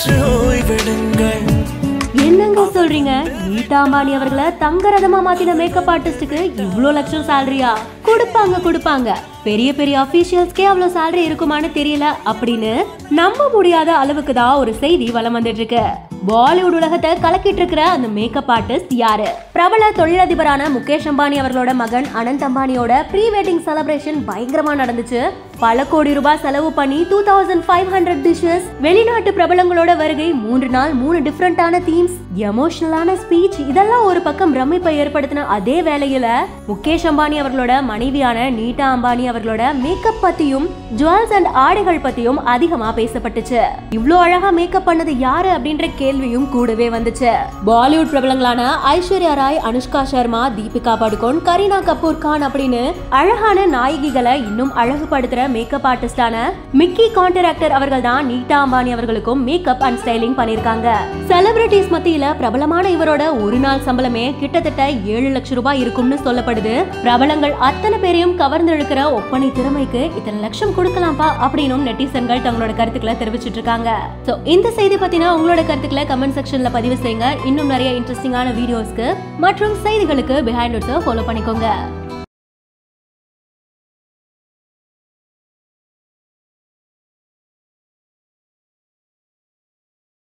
சற்று ஓய்வெடுங்கள் என்னங்க சொல்றீங்க நீதா அம்பானி அவர்களை தங்க ரதமா மாத்தின மேக்கப் ஆர்டிஸ்டுக்கு இவ்ளோ லட்சம் சேலரியா கொடுப்பாங்க கொடுப்பாங்க பெரிய பெரிய அபிஷியல்ஸ்க்கே அவ்வளவு சேலரி இருக்குமான்னு தெரியல அப்படின்னு நம்ப முடியாத அளவுக்கு தான் ஒரு செய்தி வலம் வந்துட்டு இருக்கு பாலிவுட் உலகத்தை கலக்கிட்டு இருக்கிற அந்த மேக்கப் ஆர்டிஸ்ட் யாரு பிரபல தொழிலதிபரான முகேஷ் அம்பானி அவர்களோட மகன் அனந்த் அம்பானியோட ப்ரீ வெட்டிங் செலிப்ரேஷன் பயங்கரமா நடந்துச்சு பல கோடி ரூபாய் செலவு பண்ணி two thousand five hundred dishes வெளிநாட்டு பிரபலங்களோட வருகை மூன்று நாள் மூணு டிஃப்ரெண்டான தீம்ஸ் எமோஷனலான ஸ்பீச் இதெல்லாம் ஒரு பக்கம் பிரமிப்பை ஏற்படுத்தின அதே வேளையில முகேஷ் அம்பானி அவர்களோட மனைவியான நீட்டா அம்பானி அவர்களோட மேக்கப் பத்தியும் ஜுவல்ஸ் அண்ட் ஆடைகள் பத்தியும் அதிகமா பேசப்பட்டுச்சு இவ்ளோ அழகா மேக்கப் பண்ணது யாரு அப்படின்ற கேள்வியும் கூடவே வந்துச்சு பாலிவுட் பிரபலங்களான ஐஸ்வர்யா ராய் அனுஷ்கா சர்மா தீபிகா படுகோன் கரீனா கபூர் கான் அப்படின்னு அழகான நாயகிகளை இன்னும் அழகுபடுத்துற மேக்கப் ஆர்டிஸ்டான மிக்கி கான்ட்ராக்டர் அவர்கள் தான் நீட்டா அம்பானி அவர்களுக்கும் மேக்கப் அண்ட் ஸ்டைலிங் பண்ணிருக்காங்க செலிபிரிட்டிஸ் மத்தியில பிரபலமான இவரோட ஒரு நாள் சம்பளமே கிட்டத்தட்ட ஏழு லட்சம் ரூபாய் இருக்கும்னு சொல்லப்படுது பிரபலங்கள் அத்தனை பேரையும் கவர்ந்து இழுக்கிற ஒப்பனை திறமைக்கு இத்தனை லட்சம் கொடுக்கலாம்ப்பா அப்படின்னும் நெட்டிசன்கள் தங்களோட கருத்துக்களை தெரிவிச்சிட்டு இருக்காங்க சோ இந்த செய்தி பத்தின உங்களோட கருத்துக்களை கமெண்ட் செக்ஷன்ல பதிவு செய்யுங்க இன்னும் நிறைய இன்ட்ரெஸ்டிங்கான வீடியோஸ்க்கு மற்றும் செய்திகளுக்கு பிஹைண்ட் ஃபாலோ பண்ணிக்கோங்க